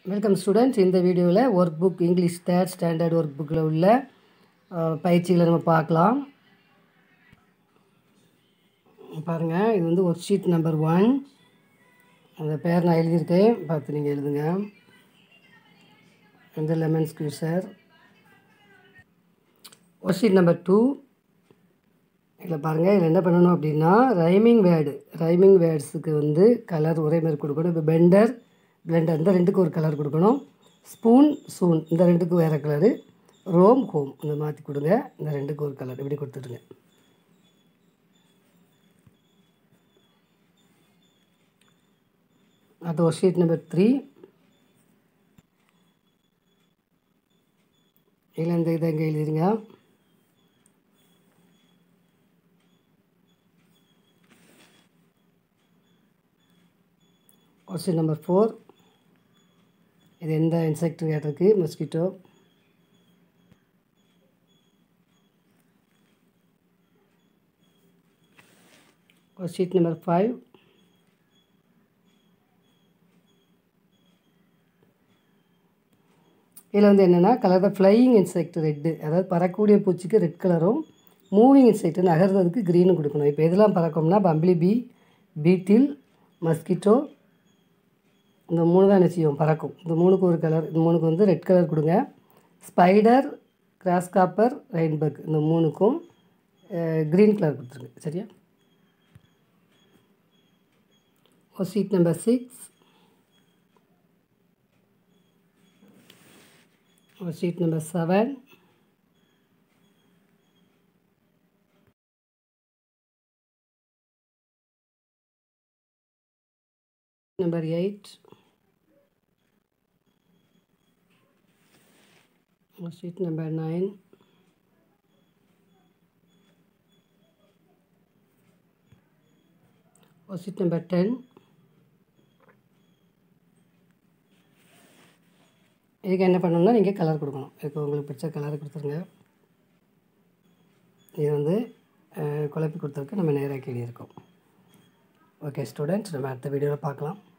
welcome students இந்த வீடியோவில் work book English third standard work புக்கில் உள்ள அஹ், பயிற்சிகளை நம்ம பார்க்கலாம் பாருங்கள் இது வந்து ஒர்க் ஷீட் நம்பர் ஒன் அந்த பேர் நான் எழுதியிருக்கேன் பார்த்து நீங்கள் எழுதுங்க இந்த lemon squeezer work sheet number two இதில் பாருங்கள் இதில் என்ன பண்ணணும் அப்படின்னா ரைமிங் வேர்டு ரைமிங் வேர்ட்ஸுக்கு வந்து கலர் ஒரே மாதிரி கொடுக்கணும் இப்போ பெண்டர் பிளெண்டர் இந்த ரெண்டுக்கு ஒரு கலர் கொடுக்கணும் ஸ்பூன் சூன் இந்த ரெண்டுக்கும் வேறு கலரு ரோம் ஹோம் இந்த மாற்றி கொடுங்க இந்த ரெண்டுக்கு ஒரு கலர் இப்படி கொடுத்துடுங்க அது ஒரு ஷீட் நம்பர் த்ரீ இதில் இந்த இதை இங்கே எழுதிருங்க கொஸ்டின் நம்பர் ஃபோர் இது எந்த இன்செக்ட் கேட்டிருக்கு மஸ்கிட்டோ கொஸ்டின் நம்பர் ஃபைவ் இதில் வந்து என்னென்னா கலர் தான் ஃப்ளையிங் இன்செக்ட் ரெட்டு அதாவது பறக்கக்கூடிய பூச்சிக்கு ரெட் கலரும் மூவிங் இன்செக்ட் நகர்றதுக்கு க்ரீனும் கொடுக்கணும் இப்போ எதெல்லாம் பறக்கும்னா பம்பிளி பீ பீட்டில் மஸ்கிட்டோ இந்த மூணு தான் என்ன செய்யும் பறக்கும் இந்த மூணுக்கு ஒரு கலர் இந்த மூணுக்கு வந்து ரெட் கலர் கொடுங்க ஸ்பைடர் கிராஸ் காப்பர் ரெயின்பக் இந்த மூணுக்கும் க்ரீன் கலர் கொடுத்துருங்க சரியா oh sheet number six oh sheet number seven number 8 sheet number 9 sheet number 10 இதுக்கு என்ன பண்ணணும்னா நீங்கள் கலர் கொடுக்கணும் இதுக்கு உங்களுக்கு பிடிச்ச கலர் கொடுத்துருங்க இது வந்து அஹ், குழப்பி கொடுத்துருக்கு நம்ம நேராக எழுதியிருக்கோம் ஓகே ஸ்டூடெண்ட்ஸ் நம்ம அடுத்த வீடியோவில் பார்க்கலாம்